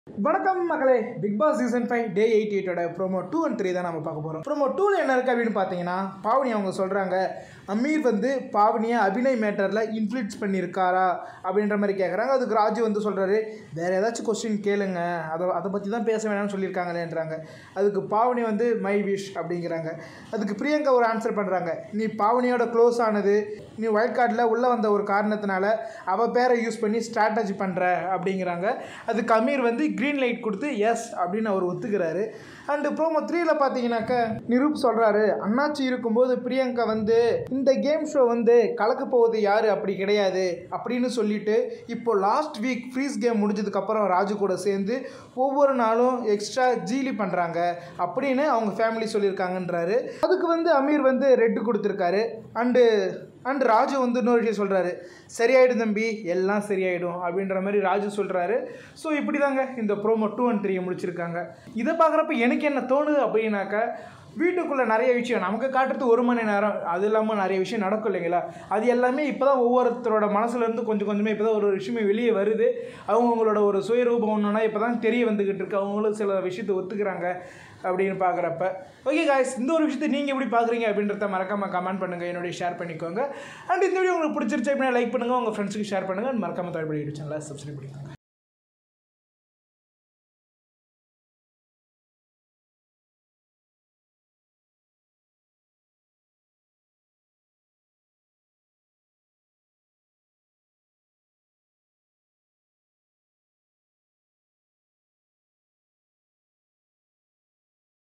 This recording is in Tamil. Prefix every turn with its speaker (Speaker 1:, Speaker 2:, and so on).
Speaker 1: வணக்கம் மக்களே Bigg Boss season five day eighty எயிட்டோட ப்ரோமோ டூ அண்ட் த்ரீ தான் நம்ம பார்க்க போகிறோம் ப்ரோமோ டூவில் என்ன இருக்குது அப்படின்னு பார்த்தீங்கன்னா பாவனி அவங்க சொல்கிறாங்க அமீர் வந்து பாவனியை அபிநய் மேட்டரில் இன்ஃப்ளூயன்ஸ் பண்ணியிருக்காரா அப்படின்ற மாதிரி கேட்குறாங்க அதுக்கு ராஜு வந்து சொல்கிறாரு வேறு ஏதாச்சும் கொஸ்டின் கேளுங்க அதை அதை பற்றி தான் பேச வேணாம்னு சொல்லியிருக்காங்களேன்றாங்க அதுக்கு பாவனி வந்து மை விஷ் அப்படிங்கிறாங்க அதுக்கு பிரியங்கா ஒரு ஆன்சர் பண்ணுறாங்க நீ பாவனியோட க்ளோஸ் ஆனது நீ ஒயிட் கார்டில் உள்ளே வந்த ஒரு காரணத்தினால அவள் பேரை யூஸ் பண்ணி ஸ்ட்ராட்டஜி பண்ணுற அப்படிங்கிறாங்க அதுக்கு அமீர் வந்து க்ரீன் லைட் கொடுத்து எஸ் அப்படின்னு அவர் ஒத்துக்கிறாரு அண்டு ப்ரோமோ த்ரீல பார்த்தீங்கன்னாக்க நிரூப் சொல்கிறாரு அண்ணாச்சி இருக்கும்போது பிரியங்கா வந்து இந்த கேம் ஷோ வந்து கலக்க போவது யார் அப்படி கிடையாது அப்படின்னு சொல்லிட்டு இப்போ லாஸ்ட் வீக் ஃப்ரீஸ் கேம் முடிஞ்சதுக்கப்புறம் ராஜு கூட சேர்ந்து ஒவ்வொரு நாளும் எக்ஸ்ட்ரா ஜீலி பண்ணுறாங்க அப்படின்னு அவங்க ஃபேமிலி சொல்லியிருக்காங்கன்றாரு அதுக்கு வந்து அமீர் வந்து ரெட்டு கொடுத்துருக்காரு அண்டு அண்ட் ராஜு வந்து இன்னொரு விஷயம் சொல்கிறாரு சரியாயிடும் தம்பி எல்லாம் சரியாயிடும் அப்படின்ற மாதிரி ராஜு சொல்கிறாரு ஸோ இப்படி தாங்க இந்த ப்ரோமோ டூ அண்ட் த்ரீயை முடிச்சிருக்காங்க இதை பார்க்குறப்ப எனக்கு என்ன தோணுது அப்படின்னாக்கா வீட்டுக்குள்ளே நிறைய விஷயம் நமக்கு காட்டுறது ஒரு மணி நேரம் அது இல்லாமல் நிறைய விஷயம் நடக்கும் இல்லைங்களா அது எல்லாமே இப்போ தான் ஒவ்வொருத்தரோட மனசுலேருந்து கொஞ்சம் கொஞ்சமாக இப்போ தான் ஒரு விஷயமே வெளியே வருது அவங்கவுங்களோட ஒரு சுயரூபம் ஒன்றுனா இப்போ தான் தெரிய வந்துக்கிட்டு இருக்கு அவங்களும் சில விஷயத்தை ஒத்துக்கிறாங்க அப்படின்னு பார்க்குறப்ப ஓகே காய்ஸ் இந்த ஒரு விஷயத்தை நீங்கள் எப்படி பார்க்குறீங்க அப்படின்றத மறக்காமல் கமெண்ட் பண்ணுங்கள் என்னுடைய ஷேர் பண்ணிக்கோங்க அண்ட் இந்த வீடியோ உங்களுக்கு பிடிச்சிருச்சு அப்படின்னா லைக் பண்ணுங்கள் உங்கள் ஃப்ரெண்ட்ஸுக்கு ஷேர் பண்ணுங்கள் மறக்காமல் தள்ளுபடி சேனலை சப்ஸ்கிரைப் பண்ணிக்கோங்க